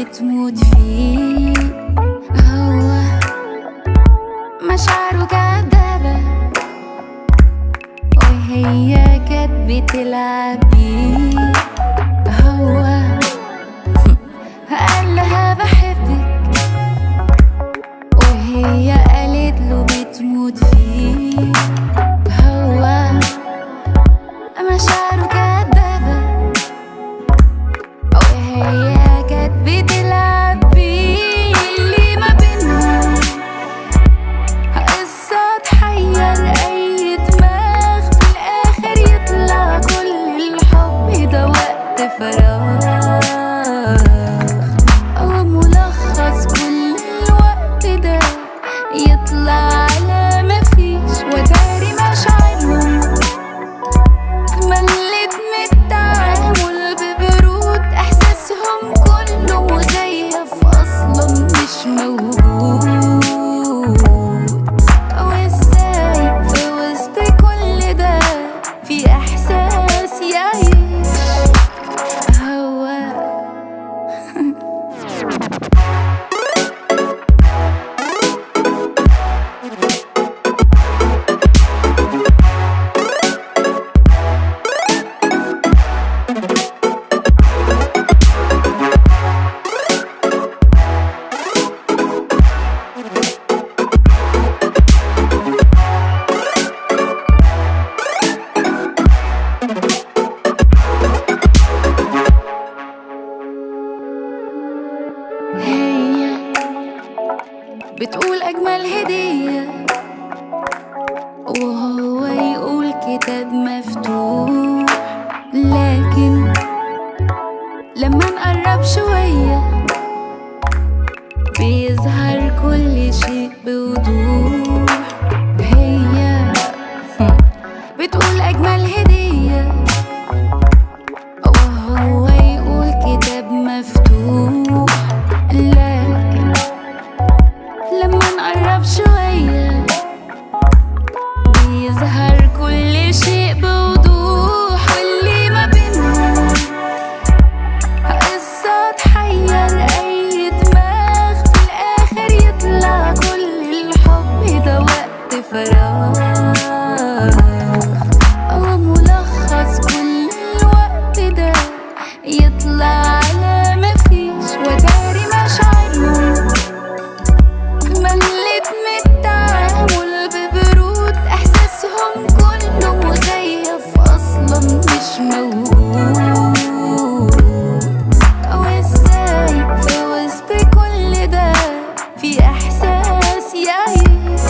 بتموت فيه هو مشاعره كدابة وهي كانت بتلعب بيه هو قال لها بحبك وهي قالت له بتموت فيه هو مشاعره كدابة وهي كانت بتلعب بيه اللي ما بينهم قصة تحير أي دماغ في الآخر يطلع كل الحب ده وقت فراغ أو ملخص كل الوقت ده يطلع على مفيش وتاري مشاعرهم ملت من التعامل ببرود احساسهم كله مزيف اصلا مش موجود وازاي في وسط كل ده في احساس يعيش هو هي بتقول أجمل هدية وهو يقول كتاب مفتوح لكن لما نقرب شوية بيظهر كل شيء بوضوح هي بتقول أجمل هدية وهو يقول كتاب مفتوح لكن لما نقرب شوية بيظهر كل شيء بوضوح واللي ما بينهم قصة تحير أي دماغ في الآخر يطلع كل الحب ده وقت فراغ أو ملخص كل الوقت ده يطلع على مفيش وداري مشاعرهم ملت من التعامل ببرود احساسهم كله مزيف اصلا مش موجود وازاي في وسط كل ده في احساس يعيش